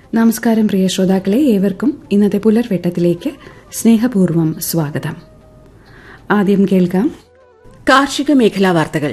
നമസ്കാരം പ്രിയ ശ്രോതാക്കളെ ഏവർക്കും ഇന്നത്തെ പുലർവെട്ടത്തിലേക്ക് സ്നേഹപൂർവ്വം സ്വാഗതം ആദ്യം കേൾക്കാം കാർഷിക മേഖലാ വാർത്തകൾ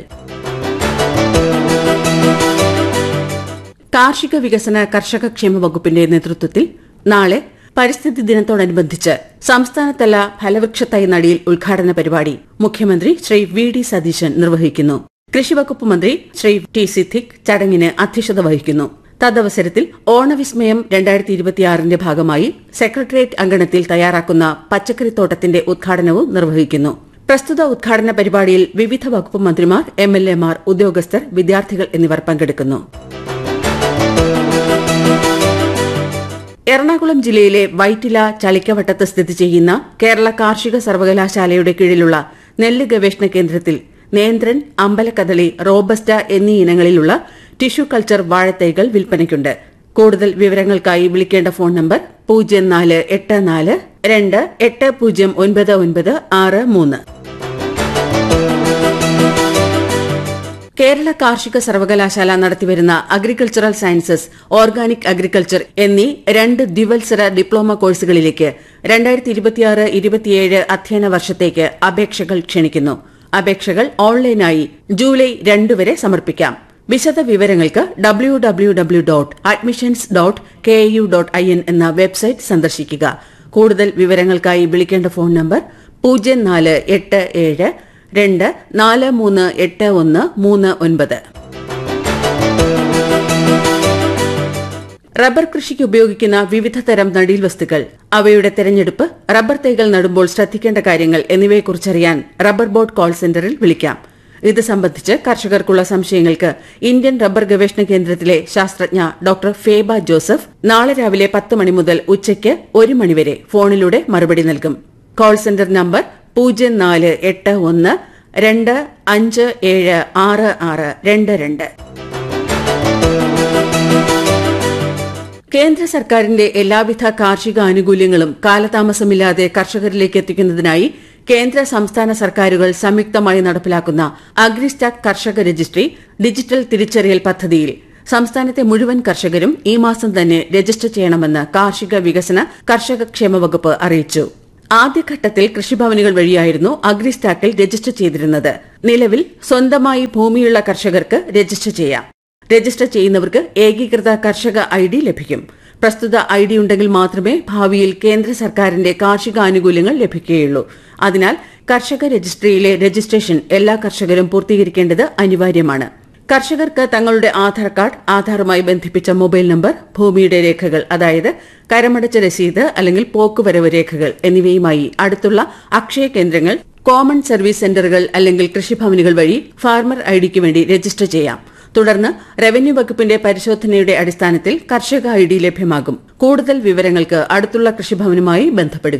കാർഷിക വികസന കർഷക ക്ഷേമ വകുപ്പിന്റെ നേതൃത്വത്തിൽ നാളെ പരിസ്ഥിതി ദിനത്തോടനുബന്ധിച്ച് സംസ്ഥാനതല ഫലവൃക്ഷ തൈ നടിയിൽ ഉദ്ഘാടന പരിപാടി മുഖ്യമന്ത്രി ശ്രീ വി ഡി സതീശൻ നിർവഹിക്കുന്നു കൃഷിവകുപ്പ് മന്ത്രി ശ്രീ ടി സിദ്ദിഖ് ചടങ്ങിന് അധ്യക്ഷത വഹിക്കുന്നു തദവസരത്തിൽ ഓണവിസ്മയം രണ്ടായിരത്തി ഇരുപത്തിയാറിന്റെ ഭാഗമായി സെക്രട്ടേറിയറ്റ് അങ്കണത്തിൽ തയ്യാറാക്കുന്ന പച്ചക്കറിത്തോട്ടത്തിന്റെ ഉദ്ഘാടനവും നിർവഹിക്കുന്നു പ്രസ്തുത ഉദ്ഘാടന പരിപാടിയിൽ വിവിധ വകുപ്പ് മന്ത്രിമാർ എം എൽ എമാർ ഉദ്യോഗസ്ഥർ വിദ്യാർത്ഥികൾ എന്നിവർ പങ്കെടുക്കുന്നു എറണാകുളം ജില്ലയിലെ വൈറ്റില ചളിക്കവട്ടത്ത് സ്ഥിതി ചെയ്യുന്ന കേരള കാർഷിക സർവകലാശാലയുടെ കീഴിലുള്ള നെല്ല് ഗവേഷണ കേന്ദ്രത്തിൽ നേന്ത്രൻ അമ്പലക്കദളി റോബസ്റ്റ എന്നീ ഇനങ്ങളിലുള്ള ടിഷ്യൂ കൾച്ചർ വാഴത്തൈകൾ വിൽപ്പനയ്ക്കുണ്ട് കൂടുതൽ വിവരങ്ങൾക്കായി വിളിക്കേണ്ട ഫോൺ നമ്പർ പൂജ്യം നാല് എട്ട് നാല് രണ്ട് എട്ട് പൂജ്യം ഒൻപത് ഒൻപത് ആറ് മൂന്ന് കേരള കാർഷിക സർവകലാശാല നടത്തിവരുന്ന അഗ്രികൾച്ചറൽ സയൻസസ് ഓർഗാനിക് അഗ്രികൾച്ചർ എന്നീ രണ്ട് ദ്വിവത്സര ഡിപ്ലോമ കോഴ്സുകളിലേക്ക് രണ്ടായിരത്തി ഇരുപത്തിയാറ് ഇരുപത്തിയേഴ് അധ്യയന വർഷത്തേക്ക് അപേക്ഷകൾ ക്ഷണിക്കുന്നു അപേക്ഷകൾ ഓൺലൈനായി ജൂലൈ രണ്ട് വരെ സമർപ്പിക്കാം വിശദ വിവരങ്ങൾക്ക് W W W dot admissions dot K U dot I N എന്ന വെബ്സൈറ്റ് സന്ദർശിക്കുക കൂടുതൽ വിവരങ്ങൾക്കായി വിളിക്കേണ്ട ഫോൺ നമ്പർ പൂജ്യം നാല് എട്ട് ഏഴ് രണ്ട് നാല് മൂന്ന് എട്ട് ഒന്ന് മൂന്ന് ഒൻപത് റബ്ബർ കൃഷിക്ക് ഉപയോഗിക്കുന്ന വിവിധ തരം നടീൽ വസ്തുക്കൾ അവയുടെ തെരഞ്ഞെടുപ്പ് റബ്ബർ തൈകൾ നടുമ്പോൾ ശ്രദ്ധിക്കേണ്ട കാര്യങ്ങൾ എന്നിവയെക്കുറിച്ചറിയാൻ റബ്ബർ ബോർഡ് കോൾ സെന്ററിൽ വിളിക്കാം ഇത് സംബന്ധിച്ച് കർഷകർക്കുള്ള സംശയങ്ങൾക്ക് ഇന്ത്യൻ റബ്ബർ ഗവേഷണ കേന്ദ്രത്തിലെ ശാസ്ത്രജ്ഞ ഡോക്ടർ ഫേബ ജോസഫ് നാളെ രാവിലെ പത്ത് മണി മുതൽ ഉച്ചയ്ക്ക് ഒരു മണിവരെ ഫോണിലൂടെ മറുപടി നൽകും കോൾ സെന്റർ നമ്പർ പൂജ്യം നാല് എട്ട് ഒന്ന് രണ്ട് അഞ്ച് ഏഴ് ആറ് ആറ് രണ്ട് രണ്ട് കേന്ദ്ര സർക്കാരിന്റെ എല്ലാവിധ കാർഷിക ആനുകൂല്യങ്ങളും കാലതാമസമില്ലാതെ കർഷകരിലേക്ക് എത്തിക്കുന്നതിനായി കേന്ദ്ര സംസ്ഥാന സർക്കാരുകൾ സംയുക്തമായി നടപ്പിലാക്കുന്ന അഗ്രിസ്റ്റാക് കർഷക രജിസ്ട്രി ഡിജിറ്റൽ തിരിച്ചറിയൽ പദ്ധതിയിൽ സംസ്ഥാനത്തെ മുഴുവൻ കർഷകരും ഈ മാസം തന്നെ രജിസ്റ്റർ ചെയ്യണമെന്ന് കാർഷിക വികസന കർഷക ക്ഷേമ വകുപ്പ് അറിയിച്ചു ആദ്യഘട്ടത്തിൽ കൃഷിഭവനുകൾ വഴിയായിരുന്നു അഗ്രിസ്റ്റാക്കിൽ രജിസ്റ്റർ ചെയ്തിരുന്നത് നിലവിൽ സ്വന്തമായി ഭൂമിയുള്ള കർഷകർക്ക് രജിസ്റ്റർ ചെയ്യാം രജിസ്റ്റർ ചെയ്യുന്നവർക്ക് ഏകീകൃത കർഷക ഐ ഡി ലഭിക്കും പ്രസ്തുത ഐ ഡി ഉണ്ടെങ്കിൽ മാത്രമേ ഭാവിയിൽ കേന്ദ്ര സർക്കാരിന്റെ കാർഷിക ആനുകൂല്യങ്ങൾ ലഭിക്കുകയുള്ളൂ അതിനാൽ കർഷക രജിസ്ട്രിയിലെ രജിസ്ട്രേഷൻ എല്ലാ കർഷകരും പൂർത്തീകരിക്കേണ്ടത് അനിവാര്യമാണ് കർഷകർക്ക് തങ്ങളുടെ ആധാർ കാർഡ് ആധാറുമായി ബന്ധിപ്പിച്ച മൊബൈൽ നമ്പർ ഭൂമിയുടെ രേഖകൾ അതായത് കരമടച്ച രസീത് അല്ലെങ്കിൽ പോക്കുവരവ് രേഖകൾ എന്നിവയുമായി അടുത്തുള്ള അക്ഷയ കേന്ദ്രങ്ങൾ കോമൺ സർവീസ് സെന്ററുകൾ അല്ലെങ്കിൽ കൃഷിഭവനുകൾ വഴി ഫാർമർ ഐഡിക്ക് വേണ്ടി രജിസ്റ്റർ ചെയ്യാം തുടർന്ന് റവന്യൂ വകുപ്പിന്റെ പരിശോധനയുടെ അടിസ്ഥാനത്തിൽ കർഷക ഐ ഡി ലഭ്യമാകും കൂടുതൽ വിവരങ്ങൾക്ക് അടുത്തുള്ള കൃഷിഭവനുമായി ബന്ധപ്പെടുക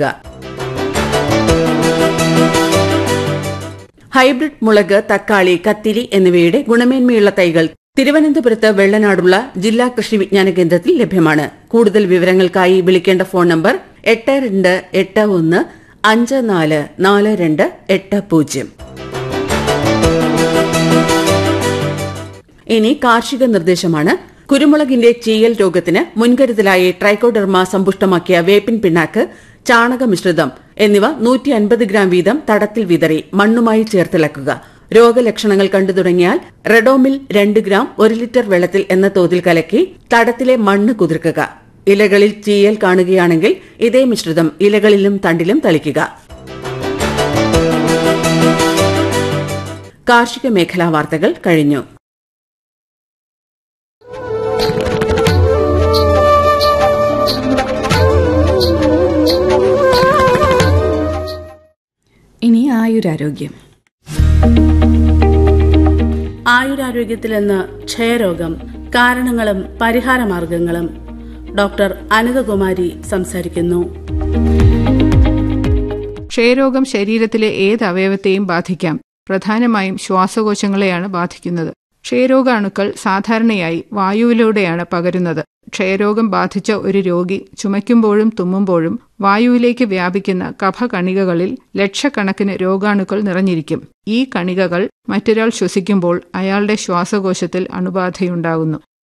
ഹൈബ്രിഡ് മുളക് തക്കാളി കത്തിരി എന്നിവയുടെ ഗുണമേന്മയുള്ള തൈകൾ തിരുവനന്തപുരത്ത് വെള്ളനാടുള്ള ജില്ലാ കൃഷി വിജ്ഞാന കേന്ദ്രത്തിൽ ലഭ്യമാണ് കൂടുതൽ വിവരങ്ങൾക്കായി വിളിക്കേണ്ട ഫോൺ നമ്പർ എട്ട് രണ്ട് എട്ട് ഒന്ന് അഞ്ച് നാല് നാല് രണ്ട് എട്ട് പൂജ്യം ഇനി കാർഷിക നിർദ്ദേശമാണ് കുരുമുളകിന്റെ ചീയൽ രോഗത്തിന് മുൻകരുതലായി ട്രൈക്കോഡെർമ സമ്പുഷ്ടമാക്കിയ വേപ്പിൻ പിണ്ണാക്ക് ചാണക മിശ്രിതം എന്നിവ നൂറ്റി അൻപത് ഗ്രാം വീതം തടത്തിൽ വിതറി മണ്ണുമായി ചേർത്തിളക്കുക രോഗലക്ഷണങ്ങൾ കണ്ടു തുടങ്ങിയാൽ റെഡോമിൽ രണ്ട് ഗ്രാം ഒരു ലിറ്റർ വെള്ളത്തിൽ എന്ന തോതിൽ കലക്കി തടത്തിലെ മണ്ണ് കുതിർക്കുക ഇലകളിൽ ചീയൽ കാണുകയാണെങ്കിൽ ഇതേ മിശ്രിതം ഇലകളിലും തണ്ടിലും തളിക്കുക കാർഷിക മേഖലാ വാർത്തകൾ കഴിഞ്ഞു ഇനി ആയുരാരോഗ്യം ആയുരാരോഗ്യത്തിൽ നിന്ന് ക്ഷയരോഗം കാരണങ്ങളും പരിഹാരമാർഗങ്ങളും ഡോക്ടർ അനിതകുമാരി സംസാരിക്കുന്നു ക്ഷയരോഗം ശരീരത്തിലെ ഏത് അവയവത്തെയും ബാധിക്കാം പ്രധാനമായും ശ്വാസകോശങ്ങളെയാണ് ബാധിക്കുന്നത് ക്ഷയരോഗാണുക്കൾ സാധാരണയായി വായുവിലൂടെയാണ് പകരുന്നത് ക്ഷയരോഗം ബാധിച്ച ഒരു രോഗി ചുമയ്ക്കുമ്പോഴും തുമ്മുമ്പോഴും വായുവിലേക്ക് വ്യാപിക്കുന്ന കഫകണികകളിൽ ലക്ഷക്കണക്കിന് രോഗാണുക്കൾ നിറഞ്ഞിരിക്കും ഈ കണികകൾ മറ്റൊരാൾ ശ്വസിക്കുമ്പോൾ അയാളുടെ ശ്വാസകോശത്തിൽ അണുബാധയുണ്ടാകുന്നു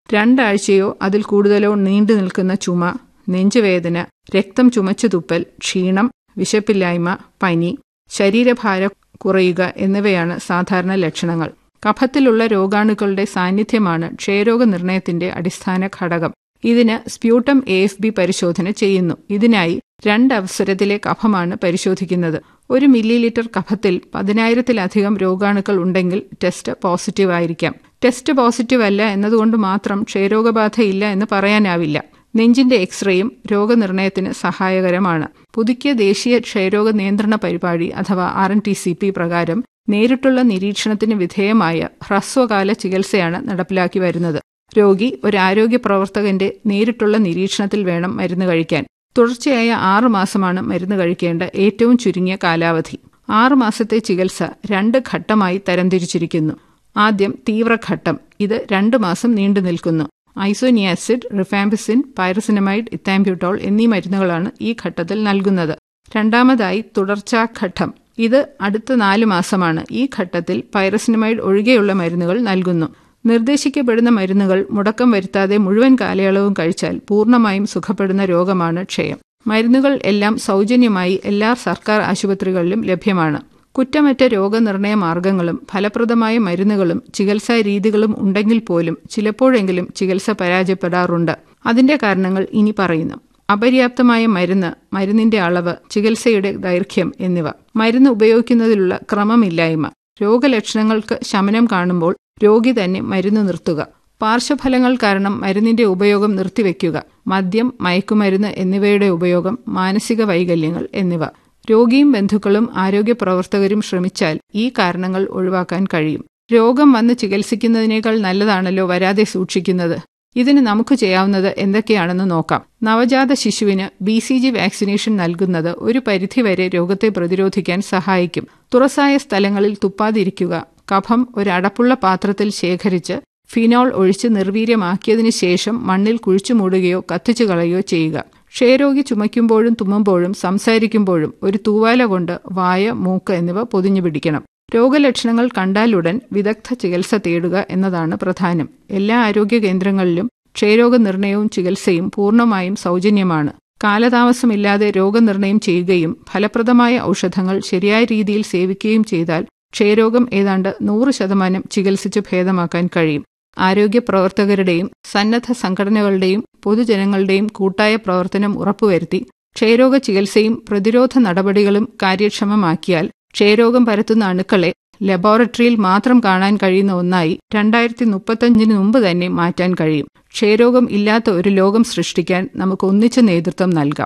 രണ്ടാഴ്ചയോ അതിൽ കൂടുതലോ നീണ്ടു നിൽക്കുന്ന ചുമ നെഞ്ചുവേദന രക്തം ചുമച്ചു തുപ്പൽ ക്ഷീണം വിശപ്പില്ലായ്മ പനി ശരീരഭാരം കുറയുക എന്നിവയാണ് സാധാരണ ലക്ഷണങ്ങൾ കഫത്തിലുള്ള രോഗാണുക്കളുടെ സാന്നിധ്യമാണ് ക്ഷയരോഗ നിർണയത്തിന്റെ അടിസ്ഥാന ഘടകം ഇതിന് സ്പ്യൂട്ടം എ എഫ് ബി പരിശോധന ചെയ്യുന്നു ഇതിനായി രണ്ട് അവസരത്തിലെ കഫമാണ് പരിശോധിക്കുന്നത് ഒരു മില്ലി ലിറ്റർ കഫത്തിൽ പതിനായിരത്തിലധികം രോഗാണുക്കൾ ഉണ്ടെങ്കിൽ ടെസ്റ്റ് പോസിറ്റീവ് ആയിരിക്കാം ടെസ്റ്റ് പോസിറ്റീവ് അല്ല എന്നതുകൊണ്ട് മാത്രം ക്ഷയരോഗബാധയില്ല എന്ന് പറയാനാവില്ല നെഞ്ചിന്റെ എക്സ്റേയും രോഗനിർണയത്തിന് സഹായകരമാണ് പുതുക്കിയ ദേശീയ ക്ഷയരോഗ നിയന്ത്രണ പരിപാടി അഥവാ R N T C P പ്രകാരം നേരിട്ടുള്ള നിരീക്ഷണത്തിന് വിധേയമായ ഹ്രസ്വകാല ചികിത്സയാണ് നടപ്പിലാക്കി വരുന്നത് രോഗി ഒരു ആരോഗ്യ പ്രവർത്തകന്റെ നേരിട്ടുള്ള നിരീക്ഷണത്തിൽ വേണം മരുന്ന് കഴിക്കാൻ തുടർച്ചയായ ആറു മാസമാണ് മരുന്ന് കഴിക്കേണ്ട ഏറ്റവും ചുരുങ്ങിയ കാലാവധി ആറു മാസത്തെ ചികിത്സ രണ്ട് ഘട്ടമായി തരംതിരിച്ചിരിക്കുന്നു ആദ്യം തീവ്രഘട്ടം ഇത് രണ്ട് മാസം നീണ്ടു നിൽക്കുന്നു ഐസോനിയാസിഡ് റിഫാംപിസിൻ പൈറസിനമൈഡ് ഇത്താംബ്യൂട്ടോൾ എന്നീ മരുന്നുകളാണ് ഈ ഘട്ടത്തിൽ നൽകുന്നത് രണ്ടാമതായി തുടർച്ചാ ഘട്ടം ഇത് അടുത്ത നാല് മാസമാണ് ഈ ഘട്ടത്തിൽ പൈറസിനമൈഡ് ഒഴികെയുള്ള മരുന്നുകൾ നൽകുന്നു നിർദ്ദേശിക്കപ്പെടുന്ന മരുന്നുകൾ മുടക്കം വരുത്താതെ മുഴുവൻ കാലയളവും കഴിച്ചാൽ പൂർണ്ണമായും സുഖപ്പെടുന്ന രോഗമാണ് ക്ഷയം മരുന്നുകൾ എല്ലാം സൗജന്യമായി എല്ലാ സർക്കാർ ആശുപത്രികളിലും ലഭ്യമാണ് കുറ്റമറ്റ രോഗനിർണയ മാർഗങ്ങളും ഫലപ്രദമായ മരുന്നുകളും ചികിത്സാ രീതികളും ഉണ്ടെങ്കിൽ പോലും ചിലപ്പോഴെങ്കിലും ചികിത്സ പരാജയപ്പെടാറുണ്ട് അതിന്റെ കാരണങ്ങൾ ഇനി പറയുന്നു അപര്യാപ്തമായ മരുന്ന് മരുന്നിന്റെ അളവ് ചികിത്സയുടെ ദൈർഘ്യം എന്നിവ മരുന്ന് ഉപയോഗിക്കുന്നതിലുള്ള ക്രമമില്ലായ്മ രോഗലക്ഷണങ്ങൾക്ക് ശമനം കാണുമ്പോൾ രോഗി തന്നെ മരുന്ന് നിർത്തുക പാർശ്വഫലങ്ങൾ കാരണം മരുന്നിന്റെ ഉപയോഗം നിർത്തിവെക്കുക മദ്യം മയക്കുമരുന്ന് എന്നിവയുടെ ഉപയോഗം മാനസിക വൈകല്യങ്ങൾ എന്നിവ രോഗിയും ബന്ധുക്കളും ആരോഗ്യ പ്രവർത്തകരും ശ്രമിച്ചാൽ ഈ കാരണങ്ങൾ ഒഴിവാക്കാൻ കഴിയും രോഗം വന്ന് ചികിത്സിക്കുന്നതിനേക്കാൾ നല്ലതാണല്ലോ വരാതെ സൂക്ഷിക്കുന്നത് ഇതിന് നമുക്ക് ചെയ്യാവുന്നത് എന്തൊക്കെയാണെന്ന് നോക്കാം നവജാത ശിശുവിന് ബി സി ജി വാക്സിനേഷൻ നൽകുന്നത് ഒരു പരിധിവരെ രോഗത്തെ പ്രതിരോധിക്കാൻ സഹായിക്കും തുറസായ സ്ഥലങ്ങളിൽ തുപ്പാതിരിക്കുക കഫം ഒരു അടപ്പുള്ള പാത്രത്തിൽ ശേഖരിച്ച് ഫിനോൾ ഒഴിച്ച് നിർവീര്യമാക്കിയതിനു ശേഷം മണ്ണിൽ കുഴിച്ചു മൂടുകയോ കത്തിച്ചു കളയുകയോ ചെയ്യുക ക്ഷയരോഗി ചുമയ്ക്കുമ്പോഴും തുമ്മുമ്പോഴും സംസാരിക്കുമ്പോഴും ഒരു തൂവാല കൊണ്ട് വായ മൂക്ക് എന്നിവ പൊതിഞ്ഞു പിടിക്കണം രോഗലക്ഷണങ്ങൾ കണ്ടാലുടൻ വിദഗ്ധ ചികിത്സ തേടുക എന്നതാണ് പ്രധാനം എല്ലാ ആരോഗ്യ കേന്ദ്രങ്ങളിലും ക്ഷയരോഗ നിർണയവും ചികിത്സയും പൂർണ്ണമായും സൗജന്യമാണ് കാലതാമസമില്ലാതെ രോഗനിർണയം ചെയ്യുകയും ഫലപ്രദമായ ഔഷധങ്ങൾ ശരിയായ രീതിയിൽ സേവിക്കുകയും ചെയ്താൽ ക്ഷയരോഗം ഏതാണ്ട് നൂറ് ശതമാനം ചികിത്സിച്ച് ഭേദമാക്കാൻ കഴിയും ആരോഗ്യ പ്രവർത്തകരുടെയും സന്നദ്ധ സംഘടനകളുടെയും പൊതുജനങ്ങളുടെയും കൂട്ടായ പ്രവർത്തനം ഉറപ്പുവരുത്തി ക്ഷയരോഗ ചികിത്സയും പ്രതിരോധ നടപടികളും കാര്യക്ഷമമാക്കിയാൽ ക്ഷയരോഗം പരത്തുന്ന അണുക്കളെ ലബോറട്ടറിയിൽ മാത്രം കാണാൻ കഴിയുന്ന ഒന്നായി രണ്ടായിരത്തി മുപ്പത്തഞ്ചിന് മുമ്പ് തന്നെ മാറ്റാൻ കഴിയും ക്ഷയരോഗം ഇല്ലാത്ത ഒരു ലോകം സൃഷ്ടിക്കാൻ നമുക്ക് ഒന്നിച്ച് നേതൃത്വം നൽകാം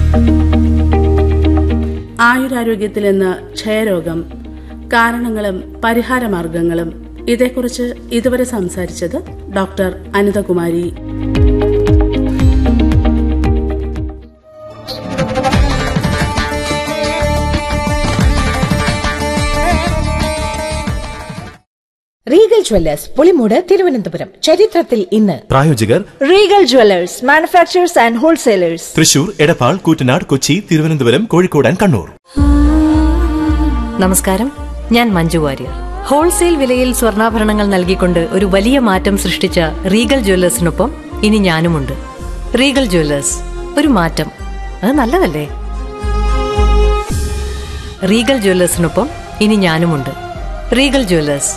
ആയുരാരോഗ്യത്തിൽ നിന്ന് ക്ഷയരോഗം കാരണങ്ങളും പരിഹാരമാർഗങ്ങളും ഇതേക്കുറിച്ച് ഇതുവരെ സംസാരിച്ചത് doctor Anithakumari Regal Jewellers Pulimoodu Thiruvananthapuram ചരിത്രത്തിൽ ഇന്ന് പ്രായോജകർ Regal Jewellers manufacturers and wholesalers Thrissur Edappal Koottanad Kochi Thiruvananthapuram Kozhikode and Kannur നമസ്കാരം ഞാൻ മഞ്ജു വാര്യർ ഹോൾസെയിൽ വിലയിൽ സ്വർണ്ണാഭരണങ്ങൾ നൽകിക്കൊണ്ട് ഒരു വലിയ മാറ്റം സൃഷ്ടിച്ച റീഗൽ ജ്വല്ലേഴ്സിനൊപ്പം ഇനി ഞാനുമുണ്ട് റീഗൽ ജ്വല്ലേഴ്സ് ഒരു മാറ്റം അത് നല്ലതല്ലേ റീഗൽ ജ്വല്ലേഴ്സിനൊപ്പം ഇനി ഞാനുമുണ്ട് റീഗൽ ജ്വല്ലേഴ്സ്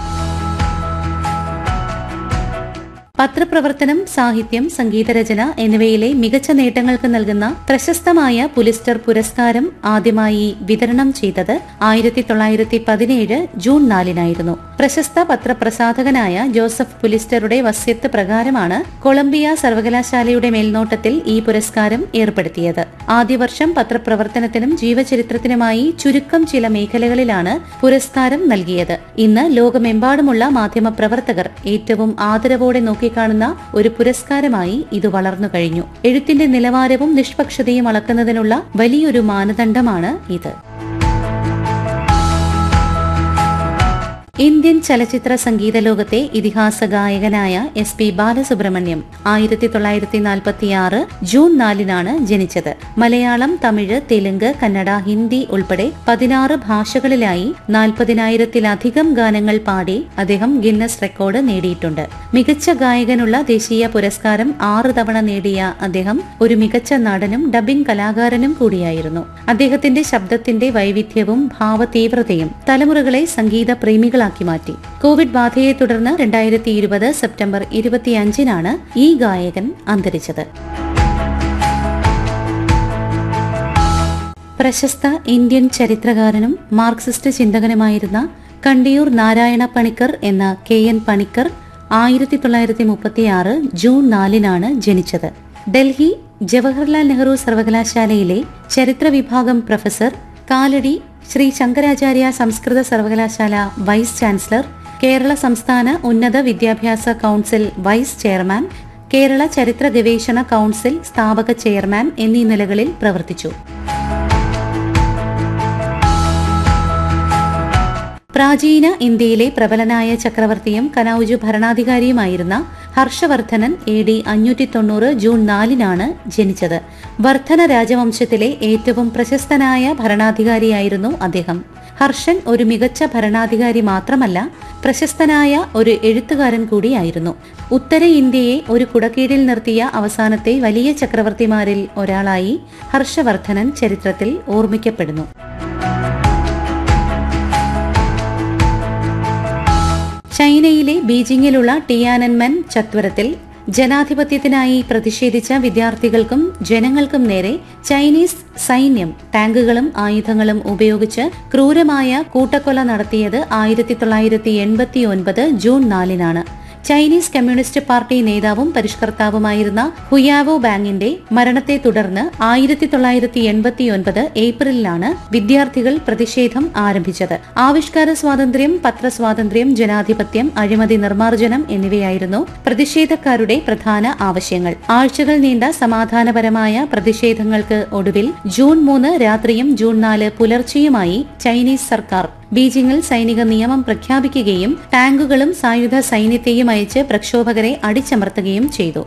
പത്രപ്രവർത്തനം സാഹിത്യം സംഗീതരചന എന്നിവയിലെ മികച്ച നേട്ടങ്ങൾക്ക് നൽകുന്ന പ്രശസ്തമായ പുലിസ്റ്റർ പുരസ്കാരം ആദ്യമായി വിതരണം ചെയ്തത് ആയിരത്തി തൊള്ളായിരത്തി പതിനേഴ് ജൂൺ നാലിനായിരുന്നു പ്രശസ്ത പത്രപ്രസാധകനായ ജോസഫ് പുലിസ്റ്ററുടെ വസ്യത്ത് പ്രകാരമാണ് കൊളംബിയ സർവകലാശാലയുടെ മേൽനോട്ടത്തിൽ ഈ പുരസ്കാരം ഏർപ്പെടുത്തിയത് ആദ്യ വർഷം പത്രപ്രവർത്തനത്തിനും ജീവചരിത്രത്തിനുമായി ചുരുക്കം ചില മേഖലകളിലാണ് പുരസ്കാരം നൽകിയത് ഇന്ന് ലോകമെമ്പാടുമുള്ള മാധ്യമപ്രവർത്തകർ ഏറ്റവും ആദരവോടെ നോക്കിക്കാണുന്ന ഒരു പുരസ്കാരമായി ഇത് വളർന്നു കഴിഞ്ഞു എഴുത്തിന്റെ നിലവാരവും നിഷ്പക്ഷതയും അളക്കുന്നതിനുള്ള വലിയൊരു മാനദണ്ഡമാണ് ഇത് ഇന്ത്യൻ ചലച്ചിത്ര സംഗീത ലോകത്തെ ഇതിഹാസ ഗായകനായ എസ് പി ബാലസുബ്രഹ്മണ്യം ആയിരത്തി തൊള്ളായിരത്തി നാൽപ്പത്തിയാറ് ജൂൺ നാലിനാണ് ജനിച്ചത് മലയാളം തമിഴ് തെലുങ്ക് കന്നഡ ഹിന്ദി ഉൾപ്പെടെ പതിനാറ് ഭാഷകളിലായി നാൽപ്പതിനായിരത്തിലധികം ഗാനങ്ങൾ പാടി അദ്ദേഹം ഗിന്നസ് റെക്കോർഡ് നേടിയിട്ടുണ്ട് മികച്ച ഗായകനുള്ള ദേശീയ പുരസ്കാരം ആറ് തവണ നേടിയ അദ്ദേഹം ഒരു മികച്ച നടനും ഡബിംഗ് കലാകാരനും കൂടിയായിരുന്നു അദ്ദേഹത്തിന്റെ ശബ്ദത്തിന്റെ വൈവിധ്യവും ഭാവതീവ്രതയും തലമുറകളെ സംഗീത പ്രേമികളാക്കി മാറ്റി കോവിഡ് ബാധയെ തുടർന്ന് രണ്ടായിരത്തി ഇരുപത് സെപ്റ്റംബർ ഇരുപത്തിയഞ്ചിനാണ് ഈ ഗായകൻ അന്തരിച്ചത് പ്രശസ്ത ഇന്ത്യൻ ചരിത്രകാരനും മാർക്സിസ്റ്റ് ചിന്തകനുമായിരുന്ന കണ്ടിയൂർ നാരായണ പണിക്കർ എന്ന കെ എൻ പണിക്കർ ആയിരത്തി തൊള്ളായിരത്തി മുപ്പത്തിയാറ് ജൂൺ നാലിനാണ് ജനിച്ചത് ഡൽഹി ജവഹർലാൽ നെഹ്റു സർവകലാശാലയിലെ ചരിത്ര വിഭാഗം പ്രൊഫസർ കാലടി ശ്രീ ശങ്കരാചാര്യ സംസ്കൃത സർവകലാശാല വൈസ് ചാൻസലർ കേരള സംസ്ഥാന ഉന്നത വിദ്യാഭ്യാസ കൌൺസിൽ വൈസ് ചെയർമാൻ കേരള ചരിത്ര ഗവേഷണ കൌൺസിൽ സ്ഥാപക ചെയർമാൻ എന്നീ നിലകളിൽ പ്രവർത്തിച്ചു പ്രാചീന ഇന്ത്യയിലെ പ്രബലനായ ചക്രവർത്തിയും കനൌജ് ഭരണാധികാരിയുമായിരുന്ന ഹർഷവർദ്ധനൻ എ ഡി അഞ്ഞൂറ്റി തൊണ്ണൂറ് ജൂൺ നാലിനാണ് ജനിച്ചത് വർദ്ധന രാജവംശത്തിലെ ഏറ്റവും പ്രശസ്തനായ ഭരണാധികാരിയായിരുന്നു അദ്ദേഹം ഹർഷൻ ഒരു മികച്ച ഭരണാധികാരി മാത്രമല്ല പ്രശസ്തനായ ഒരു എഴുത്തുകാരൻ കൂടിയായിരുന്നു ഉത്തര ഇന്ത്യയെ ഒരു കുടക്കീഴിൽ നിർത്തിയ അവസാനത്തെ വലിയ ചക്രവർത്തിമാരിൽ ഒരാളായി ഹർഷവർദ്ധനൻ ചരിത്രത്തിൽ ഓർമ്മിക്കപ്പെടുന്നു ചൈനയിലെ ബീജിംഗിലുള്ള ടിയാനൻമെൻ ചത്വരത്തിൽ ജനാധിപത്യത്തിനായി പ്രതിഷേധിച്ച വിദ്യാർത്ഥികൾക്കും ജനങ്ങൾക്കും നേരെ ചൈനീസ് സൈന്യം ടാങ്കുകളും ആയുധങ്ങളും ഉപയോഗിച്ച് ക്രൂരമായ കൂട്ടക്കൊല നടത്തിയത് ആയിരത്തി തൊള്ളായിരത്തി എൺപത്തി ഒൻപത് ജൂൺ നാലിനാണ് ചൈനീസ് കമ്മ്യൂണിസ്റ്റ് പാർട്ടി നേതാവും പരിഷ്കർത്താവുമായിരുന്ന ഹുയാവോ ബാങ്ങിന്റെ മരണത്തെ തുടർന്ന് ആയിരത്തി തൊള്ളായിരത്തി എൺപത്തിയൊൻപത് ഏപ്രിലിലാണ് വിദ്യാർത്ഥികൾ പ്രതിഷേധം ആരംഭിച്ചത് ആവിഷ്കാര സ്വാതന്ത്ര്യം പത്രസ്വാതന്ത്ര്യം ജനാധിപത്യം അഴിമതി നിർമ്മാർജ്ജനം എന്നിവയായിരുന്നു പ്രതിഷേധക്കാരുടെ പ്രധാന ആവശ്യങ്ങൾ ആഴ്ചകൾ നീണ്ട സമാധാനപരമായ പ്രതിഷേധങ്ങൾക്ക് ഒടുവിൽ ജൂൺ മൂന്ന് രാത്രിയും ജൂൺ നാല് പുലർച്ചെയുമായി ചൈനീസ് സർക്കാർ ബീജിംഗിൽ സൈനിക നിയമം പ്രഖ്യാപിക്കുകയും ടാങ്കുകളും സായുധ സൈന്യത്തെയും അയച്ച് പ്രക്ഷോഭകരെ അടിച്ചമർത്തുകയും ചെയ്തു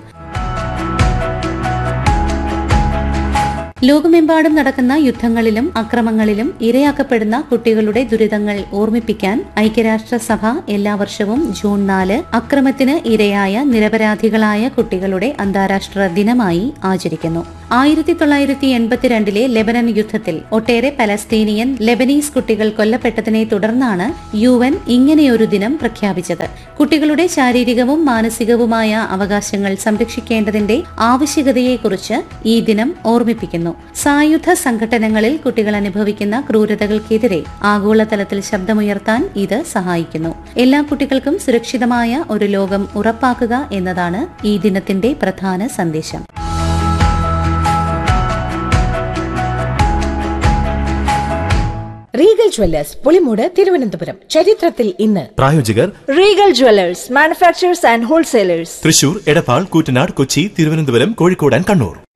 ലോകമെമ്പാടും നടക്കുന്ന യുദ്ധങ്ങളിലും അക്രമങ്ങളിലും ഇരയാക്കപ്പെടുന്ന കുട്ടികളുടെ ദുരിതങ്ങൾ ഓർമ്മിപ്പിക്കാൻ ഐക്യരാഷ്ട്രസഭ എല്ലാ വർഷവും ജൂൺ നാല് അക്രമത്തിന് ഇരയായ നിരപരാധികളായ കുട്ടികളുടെ അന്താരാഷ്ട്ര ദിനമായി ആചരിക്കുന്നു ആയിരത്തി തൊള്ളായിരത്തി എൺപത്തിരണ്ടിലെ ലെബനൻ യുദ്ധത്തിൽ ഒട്ടേറെ പലസ്തീനിയൻ ലെബനീസ് കുട്ടികൾ കൊല്ലപ്പെട്ടതിനെ തുടർന്നാണ് യു എൻ ഇങ്ങനെയൊരു ദിനം പ്രഖ്യാപിച്ചത് കുട്ടികളുടെ ശാരീരികവും മാനസികവുമായ അവകാശങ്ങൾ സംരക്ഷിക്കേണ്ടതിന്റെ ആവശ്യകതയെക്കുറിച്ച് ഈ ദിനം ഓർമ്മിപ്പിക്കുന്നു സായുധ സംഘടനകളിൽ കുട്ടികൾ അനുഭവിക്കുന്ന ക്രൂരതകൾക്കെതിരെ ആഗോളതലത്തിൽ ശബ്ദമുയർത്താൻ ഇത് സഹായിക്കുന്നു എല്ലാ കുട്ടികൾക്കും സുരക്ഷിതമായ ഒരു ലോകം ഉറപ്പാക്കുക എന്നതാണ് ഈ ദിനത്തിന്റെ പ്രധാന സന്ദേശം റീഗൽ ജ്വല്ലേഴ്സ് പുളിമൂട് തിരുവനന്തപുരം ചരിത്രത്തിൽ ഇന്ന് പ്രായോജകർ Regal Jewelers, manufacturers and wholesalers. Thrissur Edappal Koottanad Kochi Thiruvananthapuram Kozhikode and Kannur